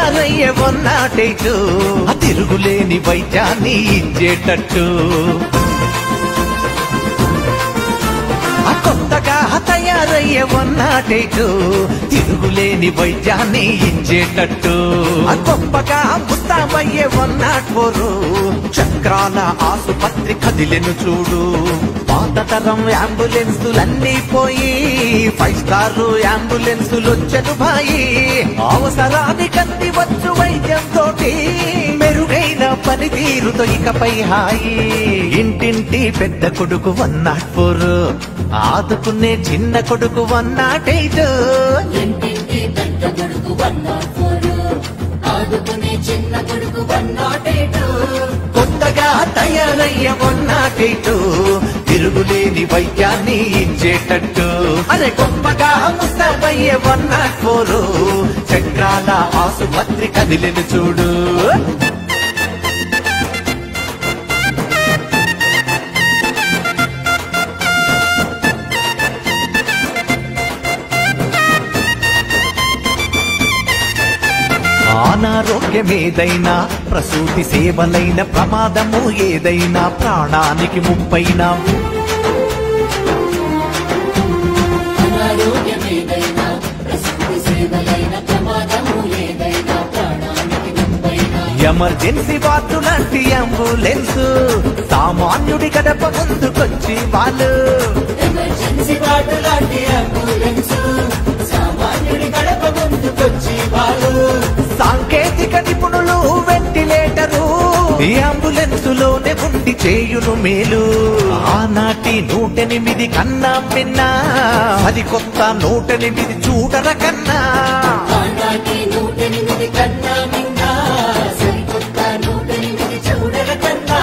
తయారయ్యే వన్నాటేటు తిరుగులేని వైద్యాన్ని ఇచ్చేటట్టు ఆ కొత్తగా తయారయ్యే వన్నాటేటు తిరుగులేని వైద్యాన్ని ఇచ్చేటట్టు ఆ గొప్పగా ముస్తాబయ్యే వన్నాట్ ఫోరు చక్రాల ఆసుపత్రి కదిలెను చూడు పాత తరం అంబులెన్సులన్నీ పోయి ఫైవ్ స్టార్ అంబులెన్సులు వచ్చను భాయి అవసరానికి అంది వచ్చు వైద్యం తోటి మెరుగైన పనితీరుతో ఇకపై హాయి ఇంటింటి పెద్ద కొడుకు వన్ నాట్ ఫోర్ ఆదుకునే చిన్న కొడుకు వన్ నాట్ ఎయిట్ ఇంటింటి పెద్ద కొడుకు వన్ నాట్ ఫోర్ ఆదుకునే చిన్న కొడుకు వన్ నాట్ ఎయిట్ కొత్తగా తయారయ్య వన్ నాట్ ఎయిట్ తిరుగులేని వైద్యాన్ని ఇచ్చేటట్టు అరే గొప్పగా ముస్తాబయ్యే వన్ నాట్ ఫోర్ చక్రాల ఆసుపత్రి కదిలిన చూడు అనారోగ్యమేదైనా ప్రసూతి సేవలైన ప్రమాదము ఏదైనా ప్రాణానికి ముప్పైనా అనారోగ్యం ఏదైనా ప్రసూతి సేవలైన ప్రమాదము ఏదైనా ప్రాణానికి ముప్పైనా ఎమర్జెన్సీ వార్డు లాంటి అంబులెన్స్ సామాన్యుడి గడప ముందుకొచ్చి వాళ్ళు ఎమర్జెన్సీ వార్డు లాంటి అంబులెన్స్ సామాన్యుడి గడప ముందుకొచ్చి వాళ్ళు సాంకేతిక నిపుణులు వెంటిలేటరు ఈ అంబులెన్స్ లోనే ఉండి చేయును మేలు ఆనాటి నూటెనిమిది కన్నా పిన్నా అది కొత్త నూటెనిమిది చూడర కన్నా ఆనాటి నూటెనిమిది కన్నా మిన్నా సరికొత్త నూటెనిమిది చూడల కన్నా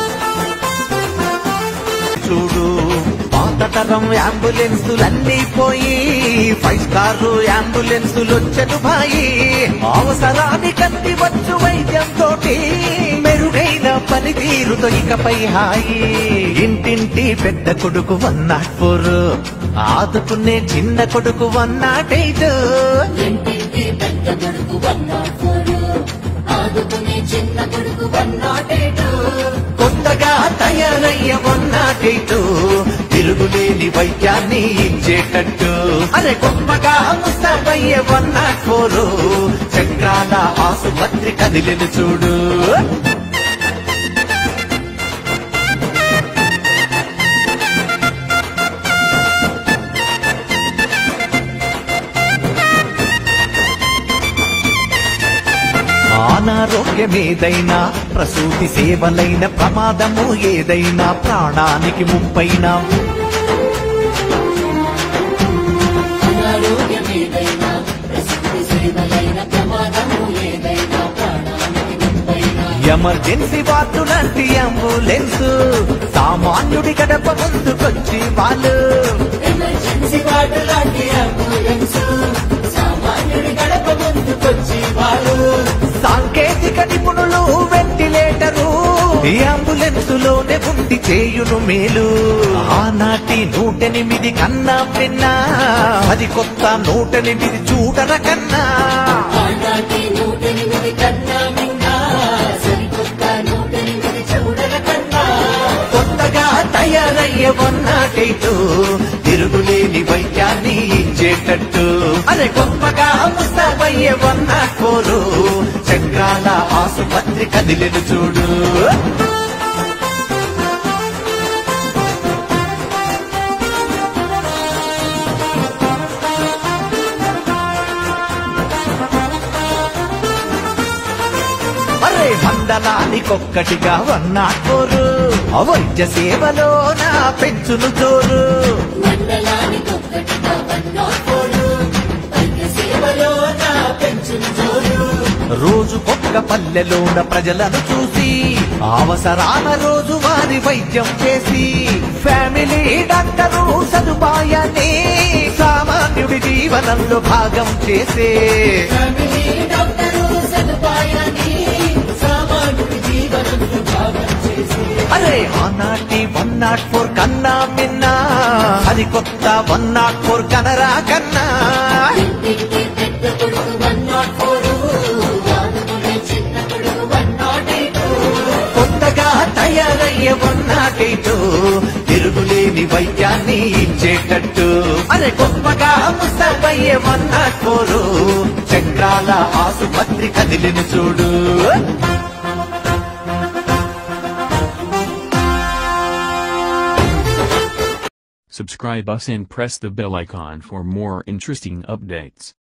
చూడు పాత తరం అంబులెన్సులన్నీ పోయి ఫైవ్ స్టార్ అంబులెన్సులు వచ్చను భాయి అవసరానికి అంది వచ్చు వైద్యం తోటి మెరుగైన పనితీరుతో ఇకపై హాయి ఇంటింటి పెద్ద కొడుకు వన్ నాట్ ఫోర్ ఆదుకునే చిన్న కొడుకు వన్ నాట్ ఎయిట్ ఇంటింటి పెద్ద కొడుకు వన్ నాట్ ఫోర్ ఆదుకునే చిన్న కొడుకు వన్ నాట్ ఎయిట్ కొత్తగా తయారయ్య వన్ నాట్ ఎయిట్ తిరుగులేని వైద్యాన్ని ఇచ్చేటట్టు అరే గొప్పగా ముస్తాబయ్య వన్ నాట్ ఫోర్ చక్రాల ఆసుపత్రి కదిలిన చూడు అనారోగ్యమేదైనా ప్రసూతి సేవలైన ప్రమాదము ఏదైనా ప్రాణానికి ముప్పైనా అనారోగ్యం ఏదైనా ప్రసూతి సేవలైన ప్రమాదము ఏదైనా ప్రాణానికి ముప్పైనా ఎమర్జెన్సీ వార్డు లాంటి అంబులెన్స్ సామాన్యుడి గడప ముందుకొచ్చి వాళ్ళు ఎమర్జెన్సీ వార్డు లాంటి అంబులెన్స్ సామాన్యుడి గడప ముందుకొచ్చి వాళ్ళు సాంకేతిక నిపుణులు వెంటిలేటరు ఈ అంబులెన్స్ లోనే ఉండి చేయును మేలు ఆనాటి నూటెనిమిది కన్నా పిన్నా అది కొత్త నూటెనిమిది చూడర కన్నా ఆనాటి నూటెనిమిది కన్నా మిన్నా సరికొత్త నూటెనిమిది చూడల కన్నా కొత్తగా తయారయ్యే వన్నాటైతు తిరుగులేని వైద్యాన్ని ఇచ్చేటట్టు అరే గొప్పగా ముస్తాబయ్యే వన్నా కోరు చక్రాల ఆసుపత్రి కదిలిన చూడు అరే మండలానికొక్కటిగా వన్నాకోరు వైద్య సేవలో నా పెంచును జోరు మండలానికొక్కటిగా వన్ నాట్ ఫోర్ వైద్య సేవలో నా పెంచును జోరు రోజుకొక్క పల్లెలోన ప్రజలను చూసి అవసరాల రోజు వారి వైద్యం చేసి ఫ్యామిలీ డాక్టరు సదుపాయాన్ని సామాన్యుడి జీవనంలో భాగం చేసే ఫ్యామిలీ డాక్టరు సదుపాయాన్ని సామాన్యుడి జీవనంలో భాగం చేసి అరే ఆనాటి వన్ నాట్ ఫోర్ కన్నా మిన్నా అది కొత్త వన్ నాట్ ఫోర్ కనరా కన్నా ఇంటింటి పెద్ద కొడుకు వన్ నాట్ ఫోర్ ఇచ్చేటట్టు అరే గొప్పగా ముస్తాబయ్యే వన్ నాట్ ఫోర్ చక్రాల ఆసుపత్రి కదిలిన చూడు Subscribe us and press the bell icon for more interesting updates.